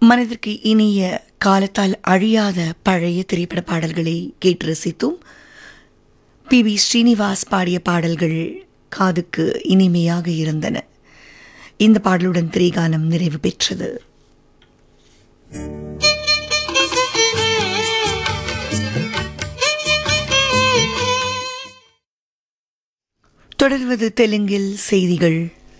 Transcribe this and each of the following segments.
மனதிற்கு இனிய காலத்தால் அழியாத பழைய திரைப்பட பாடல்களை கேட்டு ரசித்தும் பி வி ஸ்ரீனிவாஸ் பாடிய பாடல்கள் காதுக்கு இனிமையாக இருந்தன இந்த பாடலுடன் திரைகாலம் நிறைவு பெற்றது தொடர்வது தெலுங்கில் செய்திகள்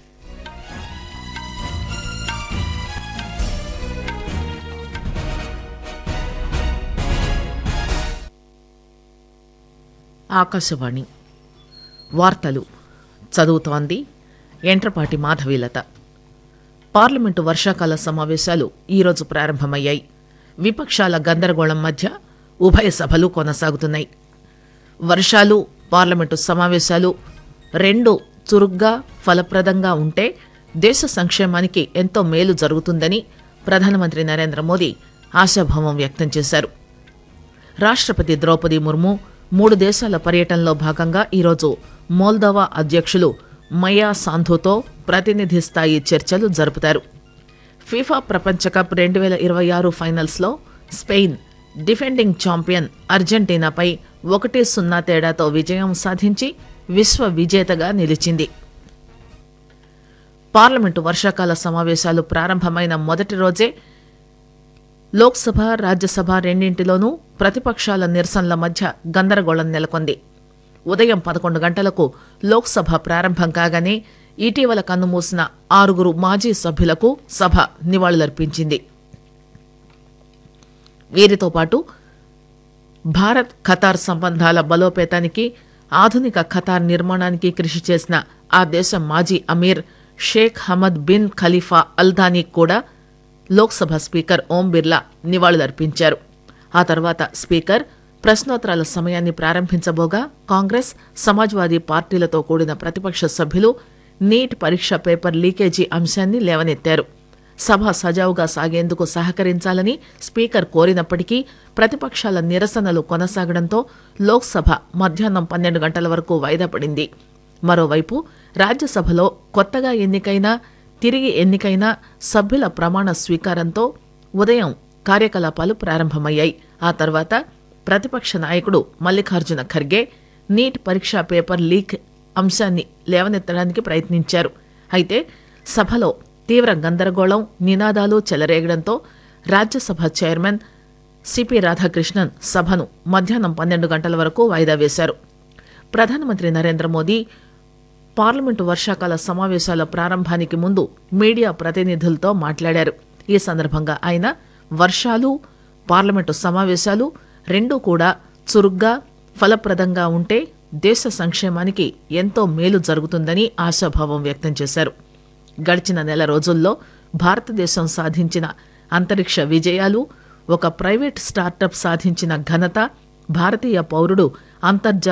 ఆకాశవాణి వార్తలు చదువుతోంది ఎంట్రపాటి మాధవీలత పార్లమెంటు వర్షాకాల సమావేశాలు ఈరోజు ప్రారంభమయ్యాయి విపక్షాల గందరగోళం మధ్య ఉభయ సభలు కొనసాగుతున్నాయి వర్షాలు పార్లమెంటు సమావేశాలు రెండు చురుగ్గా ఫలప్రదంగా ఉంటే దేశ సంక్షేమానికి ఎంతో మేలు జరుగుతుందని ప్రధానమంత్రి నరేంద్ర మోదీ ఆశాభావం వ్యక్తం చేశారు రాష్ట్రపతి ద్రౌపది ముర్ము మూడు దేశాల పర్యటనలో భాగంగా ఈరోజు మోల్దోవా అధ్యక్షులు మయా సాంధుతో ప్రతినిధి స్థాయి చర్చలు జరుపుతారు ఫీఫా ప్రపంచ కప్ రెండు వేల ఇరవై ఆరు ఫైనల్స్లో స్పెయిన్ డిఫెండింగ్ ఛాంపియన్ అర్జెంటీనాపై ఒకటి సున్నా తేడాతో విజయం సాధించి విశ్వ విజేతగా నిలిచింది పార్లమెంటు వర్షాకాల సమావేశాలు ప్రారంభమైన మొదటి రోజే లోక్సభ రాజ్యసభ రెండింటిలోనూ ప్రతిపక్షాల నిరసనల మధ్య గందరగోళం నెలకొంది ఉదయం పదకొండు గంటలకు లోక్సభ ప్రారంభం కాగానే ఇటీవల కన్నుమూసిన ఆరుగురు మాజీ సభ్యులకు సభ నివాళులర్పించింది వీరితో పాటు భారత్ ఖతార్ సంబంధాల బలోపేతానికి ఆధునిక ఖతార్ నిర్మాణానికి కృషి చేసిన ఆ దేశ మాజీ అమీర్ Sheikh Hamad bin Khalifa Al Thani కూడా లోక్సభ స్పీకర్ ఓం బిర్లా నివాళులర్పించారు ఆ తర్వాత స్పీకర్ ప్రశ్నోత్తరాల సమయాన్ని ప్రారంభించబోగా కాంగ్రెస్ సమాజ్వాదీ పార్టీలతో కూడిన ప్రతిపక్ష సభ్యులు నీట్ పరీక్ష పేపర్ లీకేజీ అంశాన్ని లేవనెత్తారు సభ సజావుగా సాగేందుకు సహకరించాలని స్పీకర్ కోరినప్పటికీ ప్రతిపక్షాల నిరసనలు కొనసాగడంతో లోక్సభ మధ్యాహ్నం పన్నెండు గంటల వరకు వాయిదా పడింది మరోవైపు రాజ్యసభలో కొత్తగా ఎన్నికైన తిరిగి ఎన్నికైన సభ్యుల ప్రమాణ స్వీకారంతో ఉదయం కార్యకలాపాలు ప్రారంభమయ్యాయి ఆ తర్వాత ప్రతిపక్ష నాయకుడు మల్లికార్జున ఖర్గే నీట్ పరీక్షా పేపర్ లీక్ అంశాన్ని లేవనెత్తడానికి ప్రయత్నించారు అయితే సభలో తీవ్ర గందరగోళం నినాదాలు చెలరేగడంతో రాజ్యసభ చైర్మన్ సిపి రాధాకృష్ణన్ సభను మధ్యాహ్నం పన్నెండు గంటల వరకు వాయిదా వేశారు ప్రధానమంత్రి నరేంద్ర మోదీ పార్లమెంటు వర్షాకాల సమావేశాల ప్రారంభానికి ముందు మీడియా ప్రతినిధులతో మాట్లాడారు ఈ సందర్భంగా ఆయన వర్షాలు పార్లమెంటు సమావేశాలు రెండూ కూడా చురుగ్గా ఫలప్రదంగా ఉంటే దేశ సంక్షేమానికి ఎంతో మేలు జరుగుతుందని ఆశాభావం వ్యక్తం చేశారు గడిచిన నెల రోజుల్లో భారతదేశం సాధించిన అంతరిక్ష విజయాలు ఒక ప్రైవేట్ స్టార్టప్ సాధించిన ఘనత భారతీయ పౌరుడు అంతర్జాతీయ